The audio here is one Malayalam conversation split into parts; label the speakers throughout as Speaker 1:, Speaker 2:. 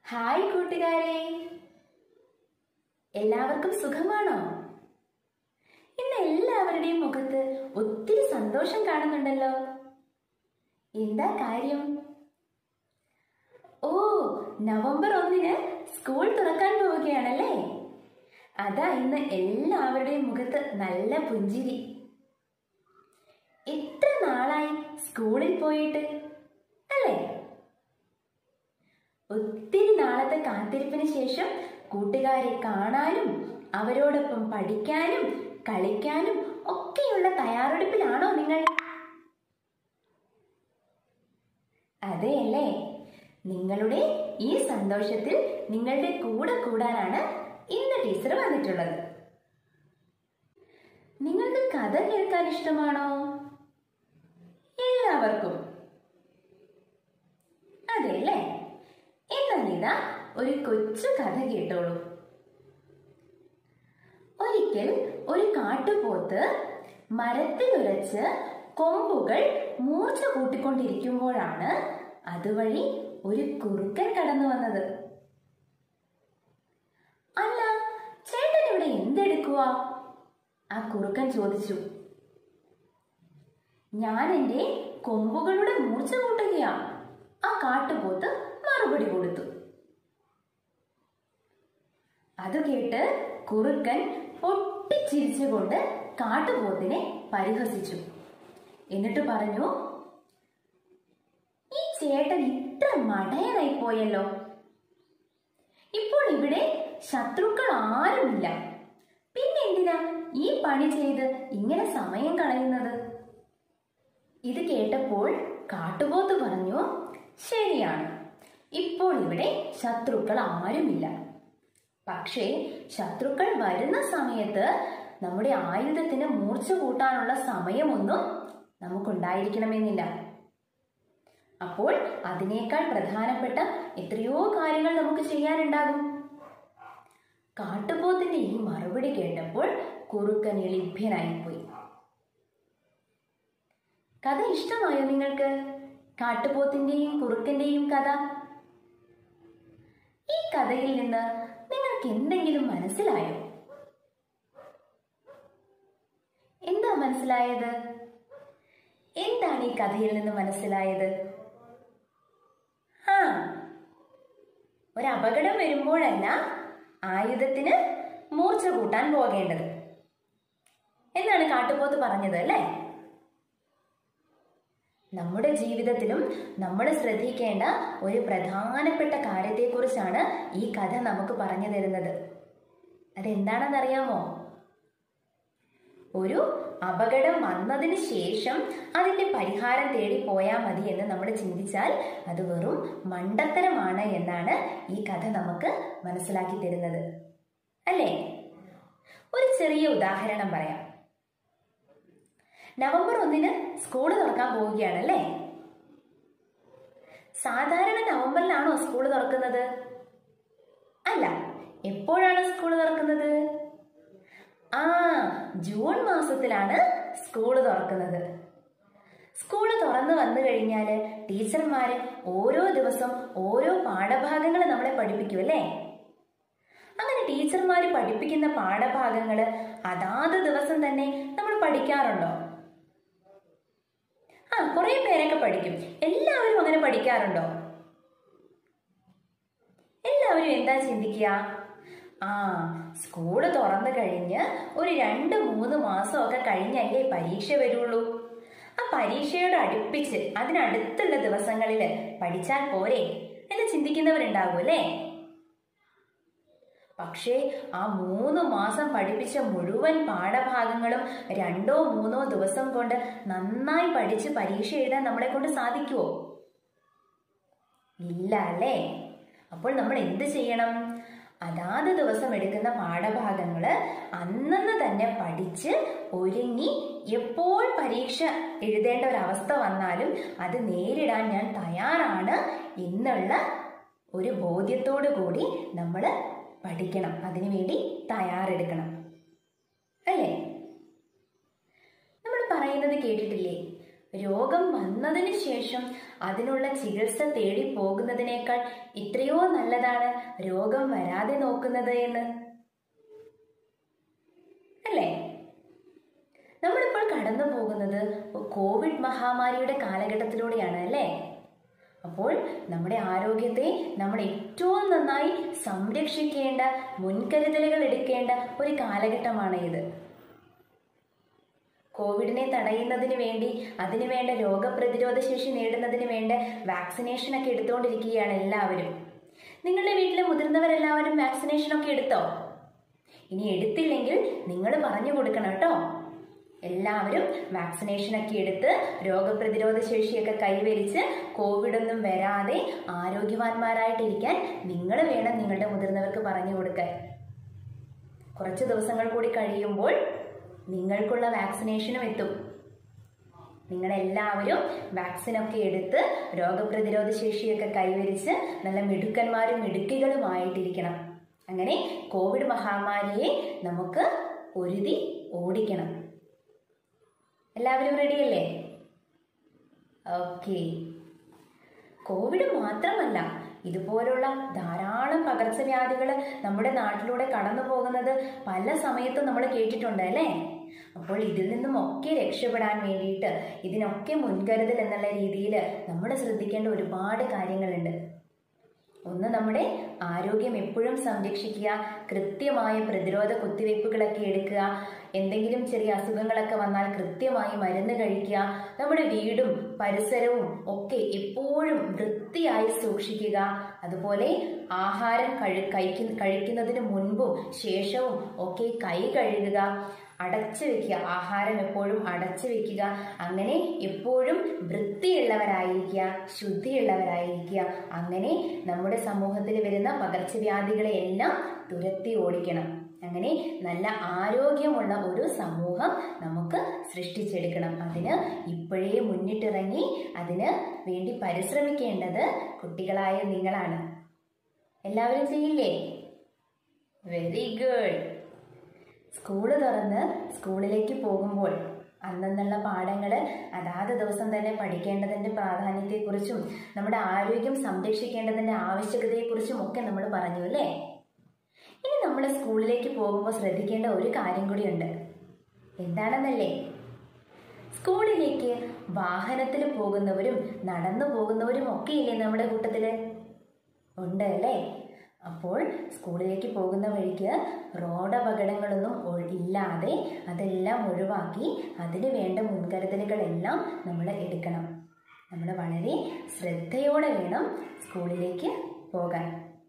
Speaker 1: ഹായ് കൂട്ടുകാരെ എല്ലാവർക്കും സുഖമാണോ ഇന്ന് എല്ലാവരുടെയും മുഖത്ത് ഒത്തിരി സന്തോഷം കാണുന്നുണ്ടല്ലോ എന്താ കാര്യം ഓ നവംബർ ഒന്നിന് സ്കൂൾ തുറക്കാൻ പോവുകയാണല്ലേ അതാ ഇന്ന് എല്ലാവരുടെയും മുഖത്ത് നല്ല പുഞ്ചിരി എത്ര നാളായി സ്കൂളിൽ പോയിട്ട് അല്ലേ ഒത്തിരി നാളത്തെ കാത്തിരിപ്പിന് ശേഷം കൂട്ടുകാരെ കാണാനും അവരോടൊപ്പം പഠിക്കാനും കളിക്കാനും ഒക്കെയുള്ള തയ്യാറെടുപ്പിലാണോ നിങ്ങൾ അതെയല്ലേ നിങ്ങളുടെ ഈ സന്തോഷത്തിൽ നിങ്ങളുടെ കൂടെ കൂടാനാണ് ഇന്ന് ടീച്ചർ വന്നിട്ടുള്ളത് നിങ്ങൾക്ക് കഥ കേൾക്കാൻ ഇഷ്ടമാണോ എല്ലാവർക്കും അതെല്ലേ എന്നാൽ ഇതാ ഒരു കൊച്ചു കഥ കേട്ടോളൂ ഒരിക്കൽ ഒരു കാട്ടുപോത്ത് മരത്തിൽ ഉരച്ച് കൊമ്പുകൾ മൂർച്ച കൂട്ടിക്കൊണ്ടിരിക്കുമ്പോഴാണ് അതുവഴി ഒരു കുറുക്കൻ കടന്നു വന്നത് അല്ല ചേട്ടൻ ഇവിടെ എന്തെടുക്കുക ആ കുറുക്കൻ ചോദിച്ചു ഞാൻ എന്റെ കൊമ്പുകളുടെ മൂർച്ച കൂട്ടുകയാ ആ കാട്ടുപോത്ത് മറുപടി കൊടുത്തു അത് കേട്ട് കുറുക്കൻ പൊട്ടിച്ചിരിച്ചുകൊണ്ട് കാട്ടുപോത്തിനെ പരിഹസിച്ചു എന്നിട്ട് പറഞ്ഞു ഈ ചേട്ടൻ ഇത്ര മടയനായി പോയല്ലോ ഇപ്പോൾ ഇവിടെ ശത്രുക്കൾ ആരുമില്ല പിന്നെ എന്തിനാ ഈ പണി ചെയ്ത് ഇങ്ങനെ സമയം കളയുന്നത് ഇത് കേട്ടപ്പോൾ കാട്ടുപോത്ത് പറഞ്ഞു ശരിയാണ് ഇപ്പോൾ ഇവിടെ ശത്രുക്കൾ ആരുമില്ല പക്ഷേ ശത്രുക്കൾ വരുന്ന സമയത്ത് നമ്മുടെ ആയുധത്തിന് മൂർച്ച കൂട്ടാനുള്ള സമയമൊന്നും നമുക്കുണ്ടായിരിക്കണമെന്നില്ല അപ്പോൾ അതിനേക്കാൾ പ്രധാനപ്പെട്ട എത്രയോ കാര്യങ്ങൾ നമുക്ക് ചെയ്യാനുണ്ടാകും കാട്ടുപോത്തിന്റെ ഈ മറുപടി കേട്ടപ്പോൾ കുറുക്കൻ എളിഭ്യനായിപ്പോയി കഥ ഇഷ്ടമായോ നിങ്ങൾക്ക് കാട്ടുപോത്തിന്റെയും കുറുക്കന്റെയും കഥ ഈ കഥയിൽ നിന്ന് നിങ്ങൾക്ക് എന്തെങ്കിലും മനസ്സിലായോ എന്താ മനസ്സിലായത് എന്താണ് ഈ കഥയിൽ നിന്ന് മനസ്സിലായത് ആ ഒരു അപകടം വരുമ്പോഴല്ല ആയുധത്തിന് മൂർച്ച കൂട്ടാൻ പോകേണ്ടത് എന്നാണ് കാട്ടുപോത്ത് പറഞ്ഞത് അല്ലേ നമ്മുടെ ജീവിതത്തിലും നമ്മൾ ശ്രദ്ധിക്കേണ്ട ഒരു പ്രധാനപ്പെട്ട കാര്യത്തെക്കുറിച്ചാണ് ഈ കഥ നമുക്ക് പറഞ്ഞു തരുന്നത് അതെന്താണെന്നറിയാമോ ഒരു അപകടം വന്നതിന് ശേഷം അതിന്റെ പരിഹാരം തേടി പോയാൽ മതി എന്ന് നമ്മൾ ചിന്തിച്ചാൽ അത് വെറും മണ്ടത്തരമാണ് എന്നാണ് ഈ കഥ നമുക്ക് മനസ്സിലാക്കി തരുന്നത് അല്ലേ ഒരു ചെറിയ ഉദാഹരണം പറയാം നവംബർ ഒന്നിന് സ്കൂൾ തുറക്കാൻ പോവുകയാണല്ലേ സാധാരണ നവംബറിലാണോ സ്കൂൾ തുറക്കുന്നത് അല്ല എപ്പോഴാണ് സ്കൂൾ തുറക്കുന്നത് ആ ജൂൺ മാസത്തിലാണ് സ്കൂൾ തുറക്കുന്നത് സ്കൂൾ തുറന്നു വന്നു കഴിഞ്ഞാൽ ടീച്ചർമാര് ഓരോ ദിവസം ഓരോ പാഠഭാഗങ്ങൾ നമ്മളെ പഠിപ്പിക്കും അല്ലേ അങ്ങനെ ടീച്ചർമാർ പഠിപ്പിക്കുന്ന പാഠഭാഗങ്ങൾ അതാത് ദിവസം തന്നെ നമ്മൾ പഠിക്കാറുണ്ടോ ആ കുറെ പേരൊക്കെ പഠിക്കും എല്ലാവരും അങ്ങനെ പഠിക്കാറുണ്ടോ എല്ലാവരും എന്താ ചിന്തിക്കുക ആ സ്കൂള് തുറന്നു കഴിഞ്ഞ് ഒരു രണ്ട് മൂന്ന് മാസമൊക്കെ കഴിഞ്ഞല്ലേ പരീക്ഷ വരുള്ളൂ ആ പരീക്ഷയോട് അടുപ്പിച്ച് അതിനടുത്തുള്ള ദിവസങ്ങളിൽ പഠിച്ചാൽ പോരെ എന്ന് ചിന്തിക്കുന്നവരുണ്ടാകും അല്ലേ പക്ഷേ ആ മൂന്ന് മാസം പഠിപ്പിച്ച മുഴുവൻ പാഠഭാഗങ്ങളും രണ്ടോ മൂന്നോ ദിവസം കൊണ്ട് നന്നായി പഠിച്ച് പരീക്ഷ എഴുതാൻ നമ്മളെ കൊണ്ട് സാധിക്കുമോ ഇല്ല അല്ലേ അപ്പോൾ നമ്മൾ എന്ത് ചെയ്യണം അതാത് ദിവസം എടുക്കുന്ന പാഠഭാഗങ്ങള് അന്നന്ന് തന്നെ പഠിച്ച് ഒരുങ്ങി എപ്പോൾ പരീക്ഷ എഴുതേണ്ട ഒരു അവസ്ഥ വന്നാലും അത് നേരിടാൻ ഞാൻ തയ്യാറാണ് എന്നുള്ള ഒരു ബോധ്യത്തോടു കൂടി നമ്മൾ പഠിക്കണം അതിനുവേണ്ടി തയ്യാറെടുക്കണം അല്ലേ നമ്മൾ പറയുന്നത് കേട്ടിട്ടില്ലേ രോഗം വന്നതിന് ശേഷം അതിനുള്ള ചികിത്സ തേടി പോകുന്നതിനേക്കാൾ എത്രയോ നല്ലതാണ് രോഗം വരാതെ നോക്കുന്നത് എന്ന് അല്ലേ നമ്മളിപ്പോൾ കടന്നു പോകുന്നത് കോവിഡ് മഹാമാരിയുടെ കാലഘട്ടത്തിലൂടെയാണ് അല്ലേ അപ്പോൾ നമ്മുടെ ആരോഗ്യത്തെ നമ്മൾ ഏറ്റവും നന്നായി സംരക്ഷിക്കേണ്ട മുൻകരുതലുകൾ എടുക്കേണ്ട ഒരു കാലഘട്ടമാണ് ഇത് കോവിഡിനെ തടയുന്നതിന് വേണ്ടി അതിനു വേണ്ട രോഗപ്രതിരോധ ശേഷി നേടുന്നതിന് വേണ്ട വാക്സിനേഷൻ ഒക്കെ എടുത്തുകൊണ്ടിരിക്കുകയാണ് എല്ലാവരും നിങ്ങളുടെ വീട്ടിലെ മുതിർന്നവരെല്ലാവരും വാക്സിനേഷൻ ഒക്കെ എടുത്തോ ഇനി എടുത്തില്ലെങ്കിൽ നിങ്ങൾ പറഞ്ഞു കൊടുക്കണം കേട്ടോ എല്ലാവരും വാക്സിനേഷൻ ഒക്കെ എടുത്ത് രോഗപ്രതിരോധ ശേഷിയൊക്കെ കൈവരിച്ച് കോവിഡ് ഒന്നും വരാതെ ആരോഗ്യവാന്മാരായിട്ടിരിക്കാൻ നിങ്ങൾ വേണം നിങ്ങളുടെ മുതിർന്നവർക്ക് പറഞ്ഞു കൊടുക്കാൻ കുറച്ച് ദിവസങ്ങൾ കൂടി കഴിയുമ്പോൾ നിങ്ങൾക്കുള്ള വാക്സിനേഷനും എത്തും നിങ്ങളെല്ലാവരും വാക്സിനൊക്കെ എടുത്ത് രോഗപ്രതിരോധ ശേഷിയൊക്കെ കൈവരിച്ച് നല്ല മിടുക്കന്മാരും മിടുക്കികളുമായിട്ടിരിക്കണം അങ്ങനെ കോവിഡ് മഹാമാരിയെ നമുക്ക് ഒരുതി ഓടിക്കണം എല്ലാവരും റെഡിയല്ലേ ഓക്കെ കോവിഡ് മാത്രമല്ല ഇതുപോലുള്ള ധാരാളം പകർച്ചവ്യാധികൾ നമ്മുടെ നാട്ടിലൂടെ കടന്നു പോകുന്നത് പല സമയത്തും നമ്മൾ കേട്ടിട്ടുണ്ട് അല്ലേ അപ്പോൾ ഇതിൽ നിന്നും ഒക്കെ രക്ഷപ്പെടാൻ വേണ്ടിയിട്ട് ഇതിനൊക്കെ മുൻകരുതൽ എന്നുള്ള രീതിയിൽ നമ്മൾ ശ്രദ്ധിക്കേണ്ട ഒരുപാട് കാര്യങ്ങളുണ്ട് ഒന്ന് നമ്മുടെ ആരോഗ്യം എപ്പോഴും സംരക്ഷിക്കുക കൃത്യമായ പ്രതിരോധ കുത്തിവയ്പ്പുകളൊക്കെ എടുക്കുക എന്തെങ്കിലും ചെറിയ അസുഖങ്ങളൊക്കെ വന്നാൽ കൃത്യമായി മരുന്ന് കഴിക്കുക നമ്മുടെ വീടും പരിസരവും ഒക്കെ എപ്പോഴും വൃത്തിയായി സൂക്ഷിക്കുക അതുപോലെ ആഹാരം കഴി കഴിക്കുന്ന കഴിക്കുന്നതിന് മുൻപും ശേഷവും ഒക്കെ കൈ കഴുകുക അടച്ചു വെക്കുക ആഹാരം എപ്പോഴും അടച്ചു വെക്കുക അങ്ങനെ എപ്പോഴും വൃത്തിയുള്ളവരായിരിക്കുക ശുദ്ധിയുള്ളവരായിരിക്കുക അങ്ങനെ നമ്മുടെ സമൂഹത്തിൽ വരുന്ന പകർച്ചവ്യാധികളെ എല്ലാം തുരത്തി ഓടിക്കണം അങ്ങനെ നല്ല ആരോഗ്യമുള്ള ഒരു സമൂഹം നമുക്ക് സൃഷ്ടിച്ചെടുക്കണം അതിന് ഇപ്പോഴേ മുന്നിട്ടിറങ്ങി അതിന് വേണ്ടി പരിശ്രമിക്കേണ്ടത് കുട്ടികളായ നിങ്ങളാണ് എല്ലാവരും ചെയ്യില്ലേ വെരി ഗുഡ് സ്കൂള് തുറന്ന് സ്കൂളിലേക്ക് പോകുമ്പോൾ അന്നെന്നുള്ള പാഠങ്ങൾ അതാത് ദിവസം തന്നെ പഠിക്കേണ്ടതിൻ്റെ പ്രാധാന്യത്തെക്കുറിച്ചും നമ്മുടെ ആരോഗ്യം സംരക്ഷിക്കേണ്ടതിൻ്റെ ആവശ്യകതയെക്കുറിച്ചും ഒക്കെ നമ്മൾ പറഞ്ഞു അല്ലേ ഇനി നമ്മൾ സ്കൂളിലേക്ക് പോകുമ്പോൾ ശ്രദ്ധിക്കേണ്ട ഒരു കാര്യം കൂടിയുണ്ട് എന്താണെന്നല്ലേ സ്കൂളിലേക്ക് വാഹനത്തിൽ പോകുന്നവരും നടന്നു പോകുന്നവരും ഒക്കെ ഇല്ലേ നമ്മുടെ കൂട്ടത്തിൽ ഉണ്ട് അല്ലേ അപ്പോൾ സ്കൂളിലേക്ക് പോകുന്ന വഴിക്ക് റോഡ് അപകടങ്ങളൊന്നും ഒ- ഇല്ലാതെ അതെല്ലാം ഒഴിവാക്കി അതിന് വേണ്ട മുൻകരുതലുകളെല്ലാം നമ്മൾ എടുക്കണം നമ്മൾ വളരെ ശ്രദ്ധയോടെ വേണം സ്കൂളിലേക്ക് പോകാൻ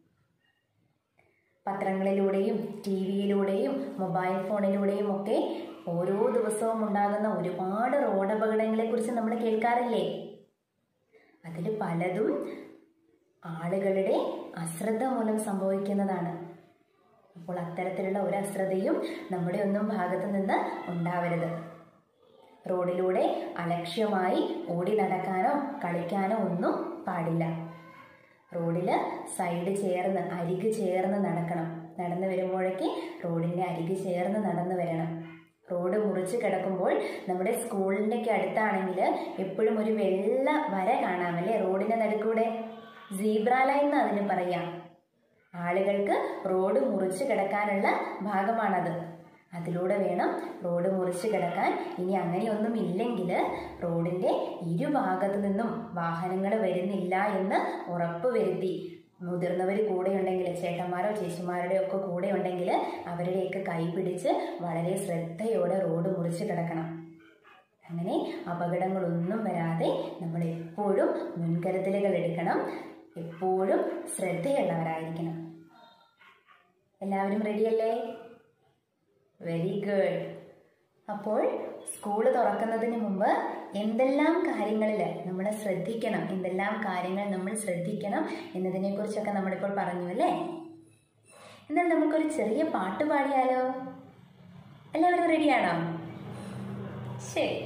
Speaker 1: പത്രങ്ങളിലൂടെയും ടി വിയിലൂടെയും മൊബൈൽ ഫോണിലൂടെയും ഒക്കെ ഓരോ ദിവസവും ഉണ്ടാകുന്ന ഒരുപാട് റോഡ് അപകടങ്ങളെക്കുറിച്ച് നമ്മൾ കേൾക്കാറില്ലേ അതിൽ പലതും ആളുകളുടെ അശ്രദ്ധ മൂലം സംഭവിക്കുന്നതാണ് അപ്പോൾ അത്തരത്തിലുള്ള ഒരു അശ്രദ്ധയും നമ്മുടെ ഒന്നും ഭാഗത്ത് നിന്ന് ഉണ്ടാവരുത് റോഡിലൂടെ അലക്ഷ്യമായി ഓടി നടക്കാനോ കളിക്കാനോ ഒന്നും പാടില്ല റോഡിൽ സൈഡ് ചേർന്ന് അരിക് ചേർന്ന് നടക്കണം നടന്നു വരുമ്പോഴേക്ക് റോഡിൻ്റെ അരിക് ചേർന്ന് നടന്നു വരണം റോഡ് മുറിച്ച് കിടക്കുമ്പോൾ നമ്മുടെ സ്കൂളിൻ്റെ ഒക്കെ അടുത്താണെങ്കിൽ എപ്പോഴും ഒരു വെള്ള വര കാണാമല്ലേ റോഡിൻ്റെ നടുക്കൂടെ സീബ്ര ലൈൻ എന്ന് അതിന് പറയാം ആളുകൾക്ക് റോഡ് മുറിച്ച് കിടക്കാനുള്ള ഭാഗമാണത് അതിലൂടെ വേണം റോഡ് മുറിച്ച് കിടക്കാൻ ഇനി അങ്ങനെയൊന്നും ഇല്ലെങ്കിൽ റോഡിൻ്റെ ഇരുഭാഗത്തു നിന്നും വാഹനങ്ങൾ വരുന്നില്ല എന്ന് ഉറപ്പ് വരുത്തി മുതിർന്നവർ കൂടെ ഉണ്ടെങ്കിൽ ചേട്ടന്മാരോ ചേച്ചിമാരുടെ ഒക്കെ കൂടെ ഉണ്ടെങ്കിൽ അവരുടെയൊക്കെ കൈ പിടിച്ച് വളരെ ശ്രദ്ധയോടെ റോഡ് മുറിച്ച് കിടക്കണം അങ്ങനെ അപകടങ്ങളൊന്നും വരാതെ നമ്മൾ എപ്പോഴും മുൻകരുതലുകൾ എടുക്കണം എപ്പോഴും ശ്രദ്ധയുള്ളവരായിരിക്കണം എല്ലാവരും റെഡിയല്ലേ വെരി ഗുഡ് അപ്പോൾ സ്കൂള് തുറക്കുന്നതിന് മുമ്പ് എന്തെല്ലാം കാര്യങ്ങളിൽ നമ്മൾ ശ്രദ്ധിക്കണം എന്തെല്ലാം കാര്യങ്ങൾ നമ്മൾ ശ്രദ്ധിക്കണം എന്നതിനെക്കുറിച്ചൊക്കെ നമ്മളിപ്പോൾ പറഞ്ഞു അല്ലേ എന്നാൽ നമുക്കൊരു ചെറിയ പാട്ട് പാടിയാലോ എല്ലാവരും റെഡിയാണോ ശരി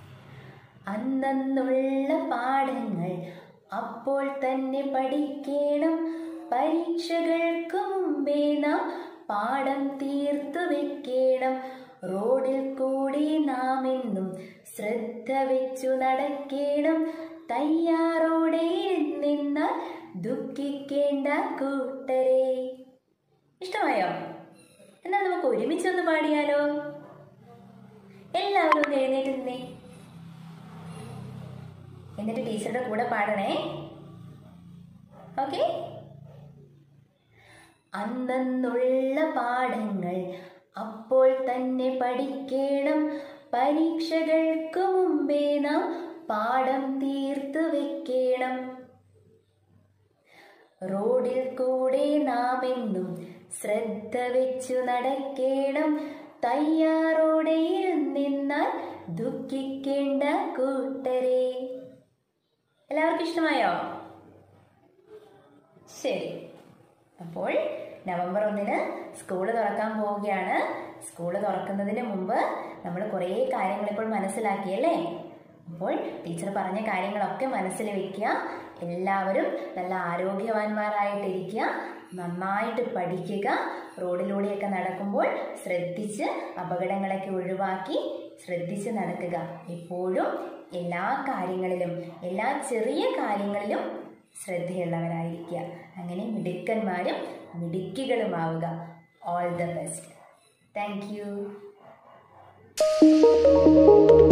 Speaker 1: അന്നുള്ള പാഠങ്ങൾ അപ്പോൾ തന്നെ പഠിക്കണം പരീക്ഷകൾക്ക് മുമ്പേ നാം പാഠം തീർത്തു വെക്കണം റോഡിൽ കൂടി നാം എന്നും ശ്രദ്ധ വെച്ചു നടക്കേണം തയ്യാറോടെ നിന്നാൽ ദുഃഖിക്കേണ്ട കൂട്ടരെ ഇഷ്ടമായോ എന്നാൽ നമുക്ക് ഒരുമിച്ചൊന്ന് പാടിയാലോ എല്ലാവരും ഒന്ന് എഴുന്നേറ്റ് നിന്നേ എന്നിട്ട് ടീച്ചറുടെ കൂടെ പാടണേ ഓക്കെ അന്നുള്ള പാഠങ്ങൾ അപ്പോൾ തന്നെ പഠിക്കണം പരീക്ഷകൾക്ക് മുമ്പേ നാം പാഠം തീർത്ത് വെക്കണം റോഡിൽ കൂടെ നാം എന്നും ശ്രദ്ധ വെച്ചു നടക്കേണം തയ്യാറോടെ നിന്നാൽ ദുഃഖിക്കേണ്ട കൂട്ടരെ എല്ലാവർക്കും ഇഷ്ടമായോ ശരി അപ്പോൾ നവംബർ ഒന്നിന് സ്കൂൾ തുറക്കാൻ പോവുകയാണ് സ്കൂൾ തുറക്കുന്നതിന് മുമ്പ് നമ്മൾ കുറേ കാര്യങ്ങൾ ഇപ്പോൾ മനസ്സിലാക്കിയല്ലേ അപ്പോൾ ടീച്ചർ പറഞ്ഞ കാര്യങ്ങളൊക്കെ മനസ്സിൽ വെക്കുക എല്ലാവരും നല്ല ആരോഗ്യവാന്മാരായിട്ടിരിക്കുക നന്നായിട്ട് പഠിക്കുക റോഡിലൂടെയൊക്കെ നടക്കുമ്പോൾ ശ്രദ്ധിച്ച് അപകടങ്ങളൊക്കെ ഒഴിവാക്കി ശ്രദ്ധിച്ച് നടക്കുക എപ്പോഴും എല്ലാ കാര്യങ്ങളിലും എല്ലാ ചെറിയ കാര്യങ്ങളിലും ശ്രദ്ധയുള്ളവരായിരിക്കുക അങ്ങനെ മിടുക്കന്മാരും മിടുക്കികളുമാവുക all the best thank U